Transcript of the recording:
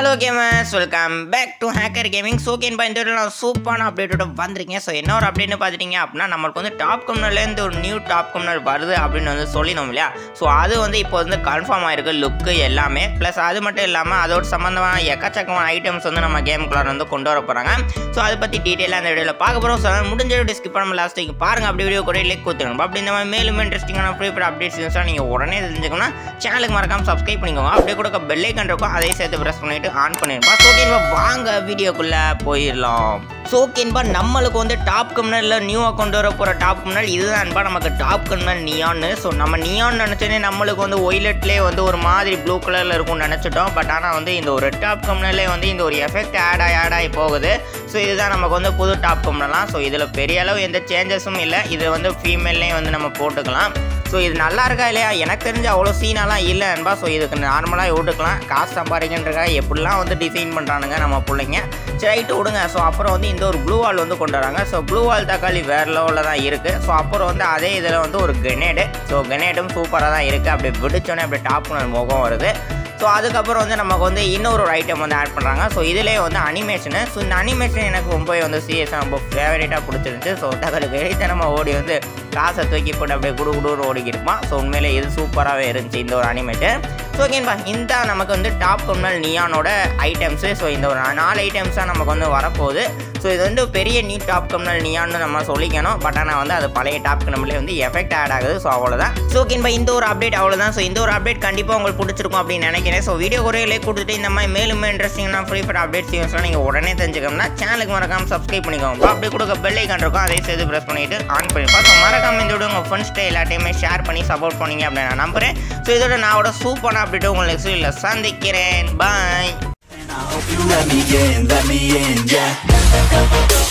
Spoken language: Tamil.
Hello gamers welcome back to hacker gaming so கேன்பா இந்த வீடியோ நான் சூப்பரான அப்டேட்டோட வந்திருக்கேன் ஸோ என்ன ஒரு அப்டேட்னு பார்த்துட்டீங்க அப்படின்னா நம்மளுக்கு வந்து டாப் கம்னர்லேருந்து ஒரு நியூ டாப் கம்னர் வருது அப்படின்னு வந்து சொல்லினோம் இல்லையா ஸோ அது வந்து இப்போ வந்து கன்ஃபார்ம் ஆயிருக்கு லுக்கு எல்லாமே ப்ளஸ் அது மட்டும் இல்லாமல் அதோட சம்மந்தமான எக்கச்சக்கமான ஐட்டம்ஸ் வந்து நம்ம கேமுக்குள்ளார வந்து கொண்டு வர போகிறாங்க ஸோ அதை பற்றி டீட்டெயிலாக அந்த வீடியோவில் பார்க்க போகிறோம் ஸோ அதனால முடிஞ்ச வீடியோ ஸ்கிப் பண்ணாமல் லாஸ்ட் வரைக்கும் பாருங்கள் அப்படி வீடியோ கூட லிக் கொடுத்துருங்க அப்படி இந்த மாதிரி மேலும் இன்ட்ரெஸ்டிங்கான ஃப்ரீ ஃபயர் அப்டேட்ஸ் இருந்துச்சுன்னா நீங்கள் உடனே தெரிஞ்சுக்கணும்னா சேனலுக்கு மறக்காம சப்ஸ்கிரைப் பண்ணிக்கோங்க அப்படியே கூட பெல் ஐக்கன் இருக்கும் அதையும் சேர்த்து ப்ரெஸ் பண்ணிட்டு ஆன் பண்ணிருப்பா சோகேன்பா வாங்க வீடியோக்குள்ள போயிடலாம் சோகேன்பா நம்மளுக்கு வந்து டாப் கம்னரில் நியூவாக கொண்டு வர போகிற டாப் கம்னர் இதுதான்பா நமக்கு டாப் கம்னர் நியான்னு ஸோ நம்ம நியான் நினச்சோன்னே நம்மளுக்கு வந்து ஒய்லெட்லேயே வந்து ஒரு மாதிரி ப்ளூ கலரில் இருக்கும்னு நினச்சிட்டோம் பட் ஆனால் வந்து இந்த ஒரு டாப் கம்னர்லேயே வந்து இந்த ஒரு எஃபெக்ட் ஆட் ஆகி ஆட் ஆகி போகுது ஸோ இதுதான் நமக்கு வந்து புது டாப் கம்னர்லாம் ஸோ இதில் பெரிய அளவு எந்த சேஞ்சஸும் இல்லை இது வந்து ஃபீமேல்லையும் வந்து நம்ம போட்டுக்கலாம் ஸோ இது நல்லா இருக்கா இல்லையா எனக்கு தெரிஞ்ச அவ்வளோ சீனாலாம் இல்லை நண்பா ஸோ இதுக்கு நார்மலாக விட்டுக்கலாம் காசு சம்பாதிக்கின்றக்காக எப்படிலாம் வந்து டிசைன் பண்ணுறானுங்க நம்ம பிள்ளைங்க சரி ரைட்டு விடுங்க ஸோ அப்புறம் வந்து இந்த ஒரு ப்ளூ வால் வந்து கொண்டு வராங்க ஸோ ப்ளூ வால் தக்காளி வேறு லெவலில் தான் இருக்குது ஸோ அப்புறம் வந்து அதே இதில் வந்து ஒரு கெனேடு ஸோ கெனேடும் சூப்பராக தான் இருக்குது அப்படி பிடிச்சோன்னே அப்படி டாப்னு முகம் வருது ஸோ அதுக்கப்புறம் வந்து நமக்கு வந்து இன்னொரு ஒரு ஐட்டம் வந்து ஆட் பண்ணுறாங்க ஸோ இதிலே வந்து அனிமேஷனு ஸோ இந்த அனிமேஷன் எனக்கு ரொம்பவே வந்து சீரியஸாக ரொம்ப ஃபேவரேட்டாக பிடிச்சிருந்துச்சு ஸோ தகவல் வெறித்தனமாக ஓடி வந்து காசை தூக்கி போட்டு அப்படியே குடு குடுன்னு ஓடிக்கிருப்பான் ஸோ உண்மையிலே இது சூப்பராகவே இருந்துச்சு இந்த ஒரு அனிமேஷன் ஸோ ஓகேன்பா இந்த நமக்கு வந்து டாப் கம்னல் நியானோட ஐட்டம்ஸு ஸோ இந்த ஒரு நாலு ஐட்டம்ஸாக நமக்கு வந்து வரப்போகுது ஸோ இது வந்து பெரிய நியூ டாப் கம்னல் நியான்னு நம்ம சொல்லிக்கணும் பட் ஆனால் வந்து அது பழைய டாப் கம்னல்லே வந்து எஃபெக்ட் ஆட் ஆகுது ஸோ அவ்வளோதான் ஸோ ஓகேன்பா இந்த ஒரு அப்டேட் அவ்வளோதான் ஸோ இந்த ஒரு அப்டேட் கண்டிப்பாக உங்களுக்கு பிடிச்சிருக்கும் அப்படின்னு நினைக்கிறேன் ஸோ வீடியோ ஒரே லைக் கொடுத்துட்டு இந்த மாதிரி மேலும் இன்ட்ரெஸ்டிங்கான ஃப்ரீ ஃபயர் அப்டேட்ஸ் யூஸ்லாம் நீங்கள் உடனே தெரிஞ்சுக்கணும்னா சேனலுக்கு மறக்காம சப்ஸ்கிரைப் பண்ணிக்கோங்க அப்படி கொடுக்க பெல் ஐக்கான் இருக்கும் அதை சேர்த்து ப்ரெஸ் பண்ணிட்டு ஆன் பண்ணிப்பா ஸோ மறக்காம இந்த வீடியோ உங்கள் ஃப்ரெண்ட்ஸ்ட்டு எல்லாத்தையுமே ஷேர் பண்ணி சப்போர்ட் பண்ணீங்க அப்படின்னு நான் நம்புறேன் ஸோ இதோட நான் ஒரு சூப்பரான அப்டேட் உங்களுக்கு நெக்ஸ்ட் வீடியோவில் சந்திக்கிறேன் பாய் I hope you let me in, let me in, yeah.